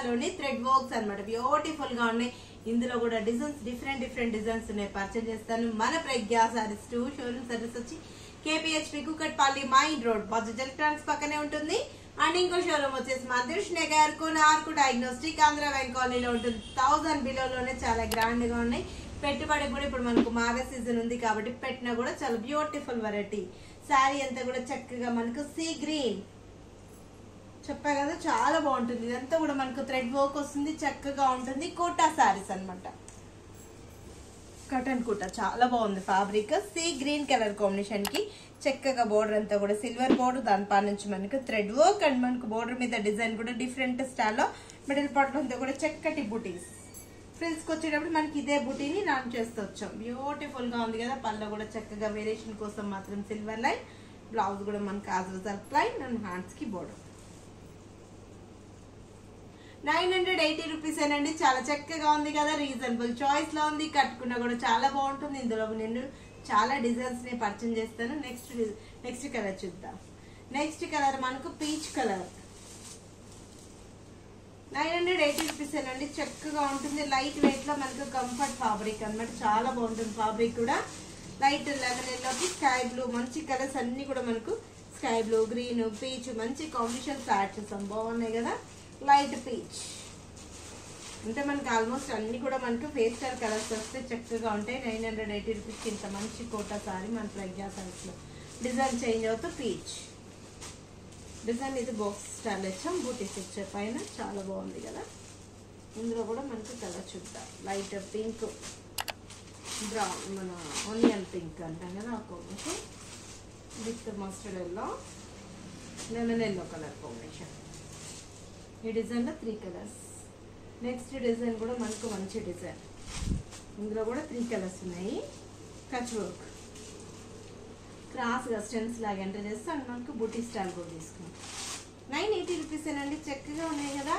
లోని thread works అన్నమాట beautiful గా ఉన్నాయి ఇందులో కూడా డిజైన్స్ డిఫరెంట్ డిఫరెంట్ డిజైన్స్ ఉన్నాయి పర్చేజ్ చేస్తాను మన Pragna saris two showroom service వచ్చి KPHB Kukatpally main road Bajaj electronics పక్కనే ఉంటుంది అండ్ ఇంకో షోరూమ్ వచ్చేసి మందిష్ నగర్ ఆర్కు డయాగ్నోస్టిక్ ఆంధ్ర బ్యాంక్ కాలనీలో ఉంటుంది థౌసండ్ బిలోలోనే చాలా గ్రాండ్ గా ఉన్నాయి పెట్టుబడి కూడా ఇప్పుడు మనకు మారే సీజన్ ఉంది కాబట్టి పెట్టినా కూడా చాలా బ్యూటిఫుల్ వెరైటీ శారీ అంతా కూడా చక్కగా మనకు సీ గ్రీన్ చెప్పా కదా చాలా బాగుంటుంది ఇదంతా కూడా మనకు థ్రెడ్ వర్క్ వస్తుంది చక్కగా ఉంటుంది కోటా శారీస్ అన్నమాట కటన్ కుట్ట చాలా బాగుంది fabric sea green colour combination కి చక్కగా బోర్డర్ అంతా కూడా సిల్వర్ బోర్డర్ దానిపై నుంచి మనకు థ్రెడ్ వర్క్ అండ్ మనకు బోర్డర్ మీద డిజైన్ కూడా డిఫరెంట్ స్టైల్లో మిడిల్ పార్ట్ అంతా కూడా చక్కటి బుటీస్ ఫ్రిల్స్ కి వచ్చేటప్పుడు మనకి ఇదే బుటీని రాన్ చేస్తూ వచ్చాం బ్యూటిఫుల్ గా ఉంది కదా పళ్ళు కూడా చక్కగా వేరియేషన్ కోసం మాత్రం సిల్వర్ లైన్ బ్లౌజ్ కూడా మనకి as result line and hands కి border nine hundred eighty rupees ఏనండి చాలా చక్కగా ఉంది కదా రీజనబుల్ చాయిస్ లో ఉంది కట్టుకున్నా కూడా చాలా బాగుంటుంది ఇందులో నేను చాలా డిజైన్స్ ని పరిచయం చేస్తాను నెక్స్ట్ నెక్స్ట్ కలర్ చూద్దాం నెక్స్ట్ కలర్ మనకు peach colour nine hundred eighty rupees ఏనండి చక్కగా ఉంటుంది లైట్ వెయిట్ లో మనకు కంఫర్ట్ ఫ్యాబ్రిక్ అన్నమాట చాలా బాగుంటుంది ఫ్యాబ్రిక్ కూడా లైట్ లెమన్ ఎల్లోకి స్కై బ్లూ మంచి కలర్స్ అన్ని కూడా మనకు స్కై బ్లూ గ్రీన్ పీచ్ మంచి కాంబినేషన్స్ యాడ్ చేసాం బాగున్నాయి కదా లైట్ పీచ్ అంటే మనకి ఆల్మోస్ట్ అన్ని కూడా మనకు పేస్టల్ కలర్స్ వస్తే చక్కగా ఉంటాయి నైన్ హండ్రెడ్ ఎయిటీ రూపీస్కి ఇంత మంచి కోటా సారీ మన ప్రజ్ఞా సారీస్లో డిజైన్ చేంజ్ అవుతూ పీచ్ డిజైన్ ఇది బాక్స్ స్టైల్ ఇచ్చాం బూటీస్ ఇచ్చే పైన చాలా బాగుంది కదా ఇందులో కూడా మనకి కలర్ చూద్దాం లైట్ పింక్ బ్రౌన్ మన ఆనియన్ పింక్ అంటాం కదా ఆ combination with mustard yellow lemon yellow colour combination ఈ డిజైన్లో త్రీ కలర్స్ నెక్స్ట్ డిజైన్ కూడా మనకు మంచి డిజైన్ ఇందులో కూడా త్రీ కలర్స్ ఉన్నాయి కచ్ వర్క్ క్రాస్గా స్టెన్స్ లాగా ఎంటర్ చేస్తే అండ్ మనకు బుటీ స్టైల్ కూడా తీసుకున్నాం నైన్ ఎయిటీ రూపీస్ ఏనండి చక్కగా ఉన్నాయి కదా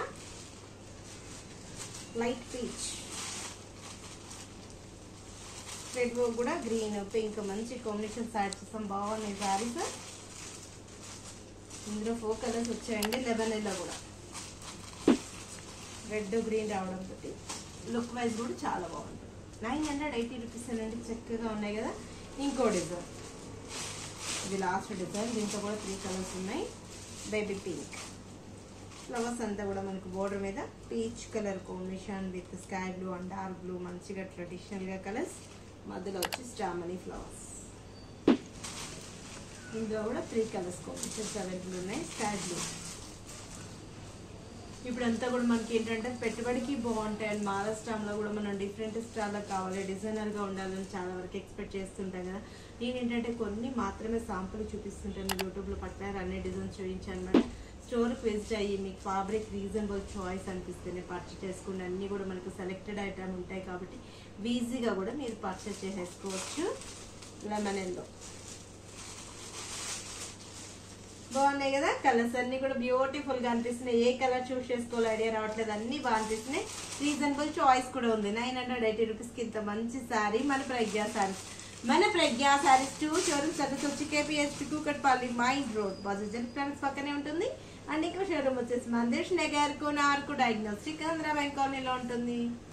లైట్ పీచ్ రెడ్ వర్క్ కూడా గ్రీన్ పింక్ మంచి కాంబినేషన్ యాడ్ చేస్తాం బాగున్నాయి సారీస్ ఇందులో ఫోర్ కలర్స్ వచ్చాయండి లెవెన్ ఎల్లో కూడా రెడ్ గ్రీన్ రావడం తోటి లుక్ వైజ్ కూడా చాలా బాగుంటుంది నైన్ హండ్రెడ్ ఎయిటీ రూపీస్ అండి చక్కగా ఉన్నాయి కదా ఇంకో డిజైన్ ఇది లాస్ట్ డిజైన్ దీంట్లో కూడా త్రీ కలర్స్ ఉన్నాయి బేబీ పింక్ ఫ్లవర్స్ అంతా కూడా మనకు బోర్డర్ మీద peach colour combination with sky blue and dark blue మంచిగా ట్రెడిషనల్గా కలర్స్ మధ్యలో వచ్చి స్టామనీ ఫ్లవర్స్ ఇందులో కూడా త్రీ కలర్స్ కాంబినేషన్స్ అవైలబుల్ ఉన్నాయి స్కై బ్లూ ఇప్పుడంతా కూడా మనకి ఏంటంటే పెట్టుబడికి బాగుంటాయి అండ్ మహారాష్ట్రలో కూడా మనం డిఫరెంట్ స్టాల్లో కావాలి డిజైనర్గా ఉండాలని చాలా వరకు ఎక్స్పెక్ట్ చేస్తుంటాం కదా నేను ఏంటంటే కొన్ని మాత్రమే శాంపుల్ చూపిస్తుంటాను యూట్యూబ్లో పట్టారు అన్ని డిజైన్స్ చూపించాను అనమాట స్టోర్కి విజిట్ అయ్యి మీకు ఫ్యాబ్రిక్ రీజనబుల్ చాయిస్ అనిపిస్తేనే పర్చేస్ చేసుకోండి అన్నీ కూడా మనకు సెలెక్టెడ్ ఐటమ్ ఉంటాయి కాబట్టి ఈజీగా కూడా మీరు పర్చేస్ చేసేసుకోవచ్చు లెమన్ ఎల్లో బాగున్నాయి కదా కలర్స్ అన్ని కూడా బ్యూటిఫుల్ గా అనిపిస్తున్నాయి ఏ కలర్ చూస్ చేసుకోవాలి ఐడియా రావట్లేదు అన్ని బాగా అనిపిస్తున్నాయి రీజనబుల్ చాయిస్ కూడా ఉంది నైన్ హండ్రెడ్ ఎయిటీ రూపీస్ కి ఇంత మంచి శారీ మన ప్రజ్ఞా శారీస్ మన Pragna saris two showroom service వచ్చి KPHB Kukatpally main road Bajaj electronics పక్కనే ఉంటుంది అండ్ ఇంకో షోరూమ్ వచ్చేసి మందిర్ నగర్ కోనార్కు డయాగ్నోస్టిక్ ఆంధ్ర బ్యాంక్ కాలనీలో ఉంటుంది